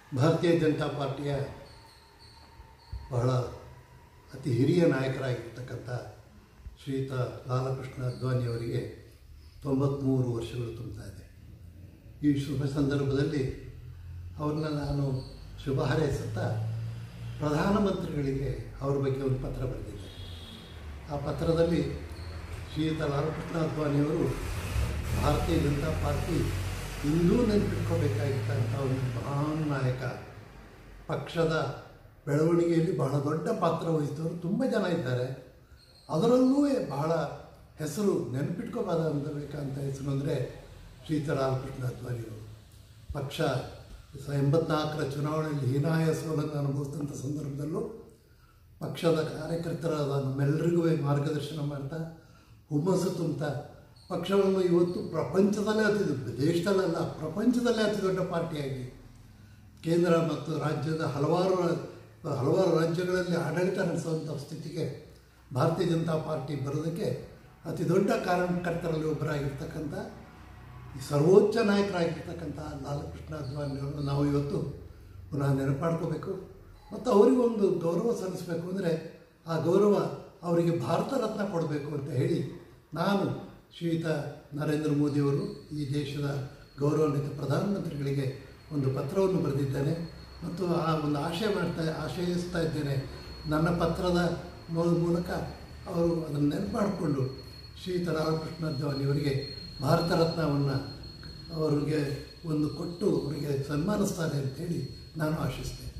ಭಾರತೀಯ ಜನತಾ ಪಾರ್ಟಿಯ ಬಹಳ ಅತಿ ಹಿರಿಯ ನಾಯಕರಾಗಿರ್ತಕ್ಕಂಥ ಶ್ರೀಯುತ ಲಾಲಕೃಷ್ಣ ಅದ್ವಾನಿಯವರಿಗೆ ತೊಂಬತ್ತ್ಮೂರು ವರ್ಷಗಳು ತುಂಬ್ತಾ ಇದೆ ಈ ಶುಭ ಸಂದರ್ಭದಲ್ಲಿ ಅವ್ರನ್ನ ನಾನು ಶುಭ ಹಾರೈಸುತ್ತಾ ಪ್ರಧಾನಮಂತ್ರಿಗಳಿಗೆ ಅವ್ರ ಬಗ್ಗೆ ಒಂದು ಪತ್ರ ಬರೆದಿದ್ದೆ ಆ ಪತ್ರದಲ್ಲಿ ಶ್ರೀಯುತ ಲಾಲಕೃಷ್ಣ ಅದ್ವಾನಿಯವರು ಭಾರತೀಯ ಜನತಾ ಪಾರ್ಟಿ ಇಂದೂ ನೆನಪಿಟ್ಕೋಬೇಕಾಗಿತ್ತಂಥ ಒಂದು ಮಹಾನ್ ನಾಯಕ ಪಕ್ಷದ ಬೆಳವಣಿಗೆಯಲ್ಲಿ ಬಹಳ ದೊಡ್ಡ ಪಾತ್ರ ವಹಿಸಿದವರು ತುಂಬ ಜನ ಇದ್ದಾರೆ ಅದರಲ್ಲೂ ಬಹಳ ಹೆಸರು ನೆನಪಿಟ್ಕೋಬಾರ್ದಂತ ಹೆಸರು ಅಂದರೆ ಶ್ರೀಯುತ ಲಾಲಕೃಷ್ಣ ಅದ್ವಾನಿಯವರು ಪಕ್ಷ ಸ ಎಂಬತ್ನಾಲ್ಕರ ಚುನಾವಣೆಯಲ್ಲಿ ಹೀನಾಯ ಸೋಲನ್ನು ಅನುಭವಿಸಿದಂಥ ಸಂದರ್ಭದಲ್ಲೂ ಪಕ್ಷದ ಕಾರ್ಯಕರ್ತರಾದ ನಮ್ಮೆಲ್ಲರಿಗೂ ಮಾರ್ಗದರ್ಶನ ಮಾಡ್ತಾ ಹುಮ್ಮಸ್ಸು ತುಂಬ್ತಾ ಪಕ್ಷವನ್ನು ಇವತ್ತು ಪ್ರಪಂಚದಲ್ಲೇ ಅತಿ ದೊಡ್ಡ ದೇಶದಲ್ಲಲ್ಲ ಪ್ರಪಂಚದಲ್ಲೇ ಅತಿ ದೊಡ್ಡ ಪಾರ್ಟಿಯಾಗಿ ಕೇಂದ್ರ ಮತ್ತು ರಾಜ್ಯದ ಹಲವಾರು ಹಲವಾರು ರಾಜ್ಯಗಳಲ್ಲಿ ಆಡಳಿತ ನಡೆಸುವಂಥ ಸ್ಥಿತಿಗೆ ಭಾರತೀಯ ಜನತಾ ಪಾರ್ಟಿ ಬರೋದಕ್ಕೆ ಅತಿ ದೊಡ್ಡ ಕಾರಣಕರ್ತರಲ್ಲಿ ಒಬ್ಬರಾಗಿರ್ತಕ್ಕಂಥ ಈ ಸರ್ವೋಚ್ಚ ನಾಯಕರಾಗಿರ್ತಕ್ಕಂಥ ಲಾಲಕೃಷ್ಣ ಅದ್ವಾನಿಯವ್ರನ್ನ ನಾವು ಇವತ್ತು ಪುನಃ ನೆನಪಾಡ್ಕೋಬೇಕು ಮತ್ತು ಅವರಿಗೊಂದು ಗೌರವ ಸಲ್ಲಿಸಬೇಕು ಅಂದರೆ ಆ ಗೌರವ ಅವರಿಗೆ ಭಾರತ ರತ್ನ ಕೊಡಬೇಕು ಅಂತ ಹೇಳಿ ನಾನು ಶ್ರೀಯುತ ನರೇಂದ್ರ ಮೋದಿಯವರು ಈ ದೇಶದ ಗೌರವಾನ್ವಿತ ಪ್ರಧಾನಮಂತ್ರಿಗಳಿಗೆ ಒಂದು ಪತ್ರವನ್ನು ಬರೆದಿದ್ದೇನೆ ಮತ್ತು ಆ ಒಂದು ಆಶಯ ಮಾಡ್ತಾ ಆಶಯಿಸ್ತಾ ಇದ್ದೇನೆ ನನ್ನ ಪತ್ರದ ಮೂ- ಮೂಲಕ ಅವರು ಅದನ್ನು ನೆನಪು ಮಾಡಿಕೊಂಡು ಶ್ರೀಯುತ ರಾಮಕೃಷ್ಣ ಅದ್ವಾನಿಯವರಿಗೆ ಭಾರತ ರತ್ನವನ್ನು ಅವರಿಗೆ ಒಂದು ಕೊಟ್ಟು ಅವರಿಗೆ ಸನ್ಮಾನಿಸ್ತಾರೆ ಅಂತೇಳಿ ನಾನು ಆಶಿಸ್ತೇನೆ